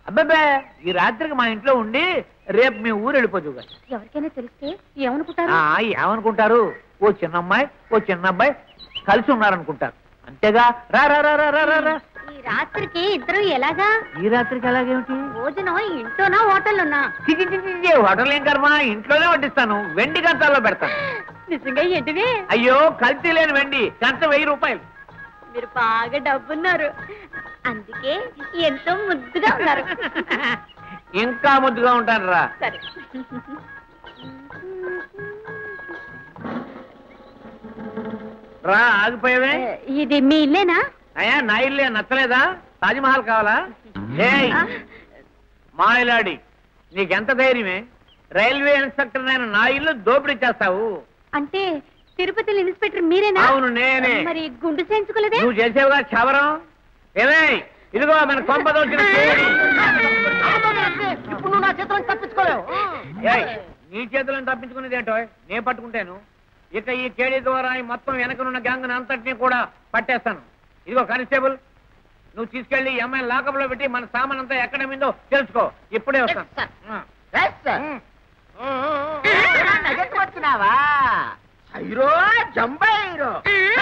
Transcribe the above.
అబ్బాబే ఈ రాత్రికి మా ఇంట్లో ఉండి రేపు మీ ఊరు వెళ్ళిపోదు ఎవరికైనా తెలిస్తే ఏమనుకుంటారు ఏమనుకుంటారు ఓ చిన్న అమ్మాయి ఓ చిన్న అబ్బాయి కలిసి ఉన్నారనుకుంటారు అంతేగా రా రా రా రా రా రా రా ఈ రాత్రికి ఇద్దరు ఎలాగా ఈ రాత్రికి ఎలాగేమిటి భోజనం ఇంట్లోనా హోటల్లోనా చి, చి, చి, చి, చి, హోటల్ ఏం కర్మ ఇంట్లోనే వడ్డిస్తాను వెండి కంచాల్లో పెడతాను నిజంగా ఏంటివి అయ్యో కల్తీ లేని వెండి కంచ వెయ్యి రూపాయలు మీరు బాగా డబ్బున్నారు అందుకే ఎంతో ముద్దుగా ఉన్నారు ఇంకా ముద్దుగా ఉంటాను రా సరే రా ఆగిపోయావే ఇది మీ ఇల్లేనా అయ్యా నా ఇల్లే నచ్చలేదా తాజ్మహల్ కావాలా ఏయ్ ఆ, మాయలాడి నీకెంత ధైర్యమే రైల్వే ఇన్స్పెక్టర్ నేను నా ఇల్లు దోపిడీ చేస్తావు అంటే తిరుపతిలో ఇన్స్పెక్టర్ మీరేనా అవును నేనే మరి గుండు చేయించుకోలేదే నువ్వు చేసేవుగా క్షవరం ఏమే ఇదిగో మన కొంప దోచిన కేడి. ఇప్పుడు నువ్వు నా చేతులను తప్పించుకోలేవు ఏయ్, నీ చేతులను తప్పించుకునేది ఏంటో నేను పట్టుకుంటాను ఇక ఈ కేడీ ద్వారా ఈ మొత్తం వెనకనున్న గ్యాంగ్ అంతటినీ కూడా పట్టేస్తాను ఇదిగో కానిస్టేబుల్ నువ్వు తీసుకెళ్లి ఈ అమ్మాయిని లాకప్ లో పెట్టి మన సామాన్ అంతా ఎక్కడ మిందో తెలుసుకో ఇప్పుడే వస్తాను ఆ. నగెత్తి వచ్చినావా హైరో జంబై హైరో